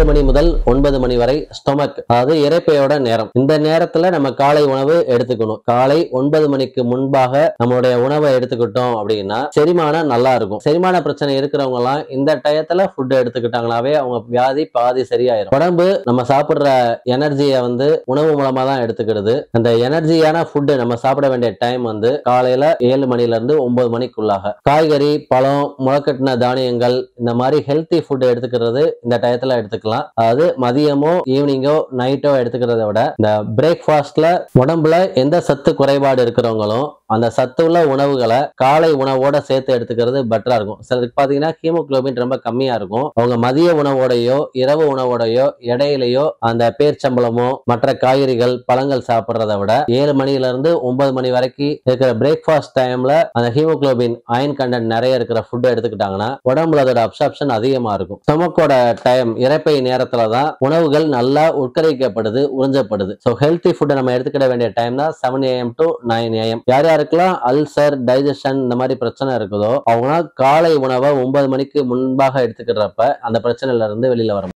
மணி முதல் ஒன்பது மணி வரை ஸ்டொமக் அதாவது இறைப்பையோட நேரம் இந்த நேரத்துல நம்ம காலை உணவு எடுத்துக்கணும் காலை ஒன்பது மணிக்கு முன்பாக நம்மளுடைய உணவை எடுத்துக்கிட்டோம் அப்படின்னா செரிமானம் நல்லா இருக்கும் செரிமான பிரச்சனை இருக்கிறவங்க எல்லாம் இந்த டயத்துல ஃபுட் எடுத்துக்கிட்டாங்களாவே அவங்க வியாதி பாதி சரியாயிரும் உடம்பு நம்ம சாப்பிடுற எனர்ஜியை வந்து உணவு மூலமா தான் எடுத்துக்கிடுது அந்த எனர்ஜியான ஃபுட்டு நம்ம சாப்பிட வேண்டிய டைம் வந்து காலையில ஏழு மணில இருந்து ஒன்பது மணிக்குள்ளாக காய்கறி பழம் முளைக்கட்டின தானியங்கள் இந்த மாதிரி ஹெல்த்தி ஃபுட் எடுத்துக்கிறது இந்த டயத்துல எடுத்துக்கலாம் அதாவது மதியமோ ஈவினிங்கோ நைட்டோ எடுத்துக்கிறத விட இந்த பிரேக்ஃபாஸ்ட்ல உடம்புல எந்த சத்து குறைபாடு இருக்கிறவங்களும் அந்த சத்துள்ள உணவுகளை காலை உணவோட சேர்த்து எடுத்துக்கிறது பெட்டரா இருக்கும் சிலருக்கு பாத்தீங்கன்னா ஹீமோகுளோபின் ரொம்ப கம்மியா இருக்கும் அவங்க மதிய உணவோடையோ இரவு உணவோடையோ இடையிலையோ அந்த பேர்ச்சம்பளமோ மற்ற காய்கறிகள் பழங்கள் சாப்பிட்றத விட ஏழு மணில இருந்து ஒன்பது மணி வரைக்கும் இருக்கிற பிரேக்ஃபாஸ்ட் டைம்ல அந்த ஹீமோகுளோபின் அயன் கண்டென்ட் நிறைய இருக்கிற ஃபுட் எடுத்துக்கிட்டாங்கன்னா உடம்புல அதோட அப்சார்ப்ஷன் அதிகமா இருக்கும் ஸ்டொமக்கோட டைம் இறைப்பை நேரத்துல தான் உணவுகள் நல்லா உட்கரிக்கப்படுது உறிஞ்சப்படுது ஸோ ஹெல்த்தி ஃபுட்டை நம்ம எடுத்துக்கிட வேண்டிய டைம் தான் seven AM to nine AM யார் யாருக்கெல்லாம் அல்சர் டைஜஷன் இந்த மாதிரி பிரச்சனை இருக்குதோ அவங்க காலை உணவை ஒன்பது மணிக்கு முன்பாக எடுத்துக்கிறப்ப அந்த பிரச்சனையில இருந்து வெளியில வர